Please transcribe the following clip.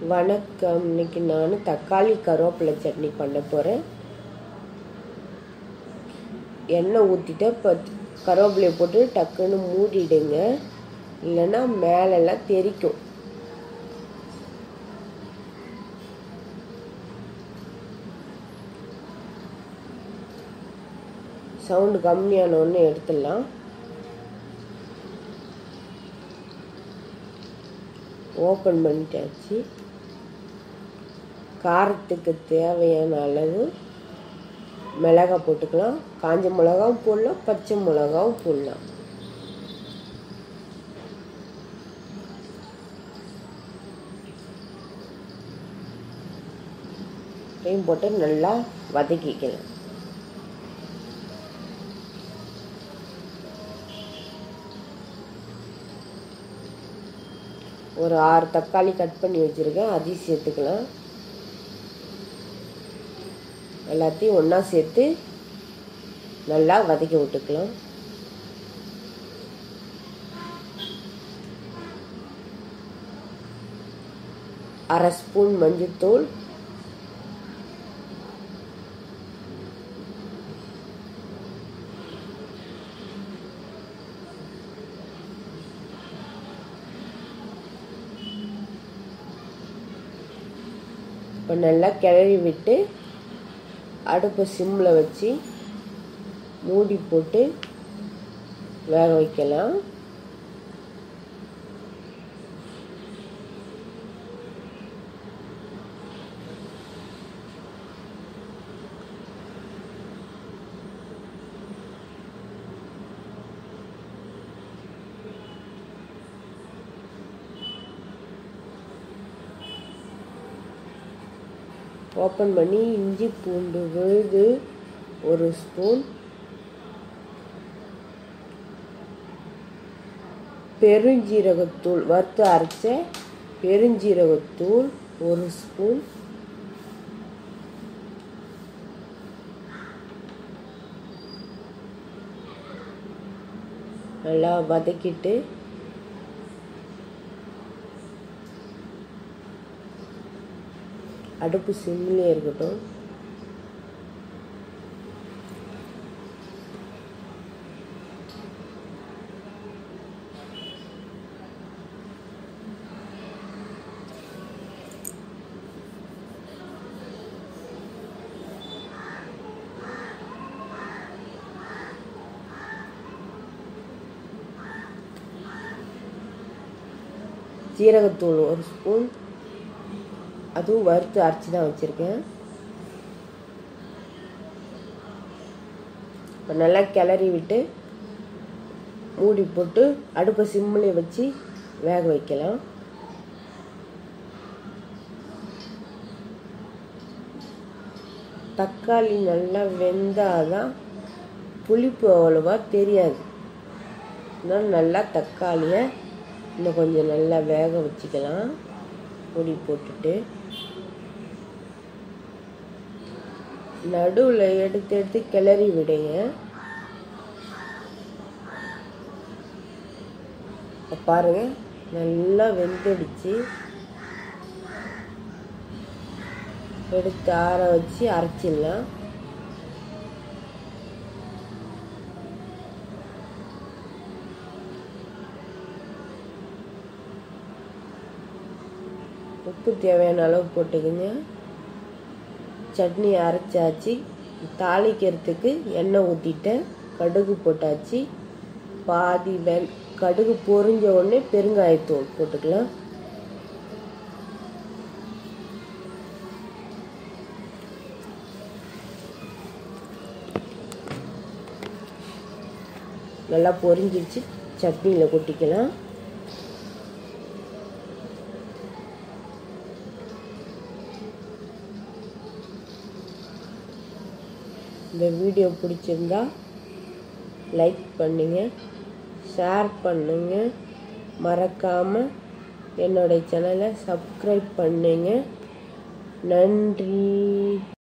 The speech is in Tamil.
வணக்கம் இன்னைக்கு நான் தக்காளி கருவேப்பிலை சட்னி பண்ண போகிறேன் எண்ணெய் ஊற்றிட்டு இப்போ கருவேப்பிலையை போட்டு டக்குன்னு மூடிடுங்க இல்லைன்னா மேலெல்லாம் தெறிக்கும் சவுண்டு கம்மியான ஒன்று எடுத்துடலாம் ஓப்பன் பண்ணிட்டாச்சு காரத்துக்கு தேவையான அளவு மிளகாய் போட்டுக்கலாம் காஞ்ச மிளகாவும் போடலாம் பச்சை மிளகாவும் போடலாம் இதையும் போட்டு நல்லா வதக்கிக்கலாம் ஒரு ஆறு தக்காளி கட் பண்ணி வச்சுருக்கேன் அதையும் சேர்த்துக்கலாம் எல்லாத்தையும் ஒன்றா சேர்த்து நல்லா வதக்கி விட்டுக்கலாம் அரை ஸ்பூன் மஞ்சத்தூள் இப்போ நல்லா கிளறி விட்டு அடுப்பை சிம்மில் வச்சு மூடி போட்டு வேக வைக்கலாம் ஓப்பன் பண்ணி இஞ்சி பூண்டு விழுது ஒரு ஸ்பூன் பெருஞ்சீரகத்தூள் வறுத்து அரைச்ச பெருஞ்சீரகத்தூள் ஒரு ஸ்பூன் நல்லா வதக்கிட்டு அடுப்பு சிம்மிலே இருக்கட்டும் ஜீரகத்தூள் ஒரு ஸ்பூன் அதுவும் வறுத்து அரைச்சி தான் வச்சுருக்கேன் இப்போ நல்லா கிளறி விட்டு மூடி போட்டு அடுப்பை சிம்மில் வச்சு வேக வைக்கலாம் தக்காளி நல்லா வெந்தாதான் புளிப்பு அவ்வளோவா தெரியாது அதனால் நல்லா தக்காளியை இன்னும் கொஞ்சம் நல்லா வேக வச்சுக்கலாம் பொடி போட்டுட்டு நடுவில் எடுத்து எடுத்து கிளறி விடுங்க பாருங்க நல்லா வெந்துடுச்சு எடுத்து ஆற வச்சு அரைச்சிடலாம் உப்பு தேவையான அளவு போட்டுக்குங்க சட்னி அரைச்சாச்சு தாளிக்கிறதுக்கு எண்ணெய் ஊற்றிட்டேன் கடுகு போட்டாச்சு பாதி வெ கடுகு பொரிஞ்ச உடனே பெருங்காயத்தூள் போட்டுக்கலாம் நல்லா பொரிஞ்சிடுச்சு சட்னியில் கொட்டிக்கலாம் இந்த வீடியோ பிடிச்சிருந்தா லைக் பண்ணுங்கள் ஷேர் பண்ணுங்கள் மறக்காமல் என்னோட சேனலை சப்ஸ்கிரைப் பண்ணுங்கள் நன்றி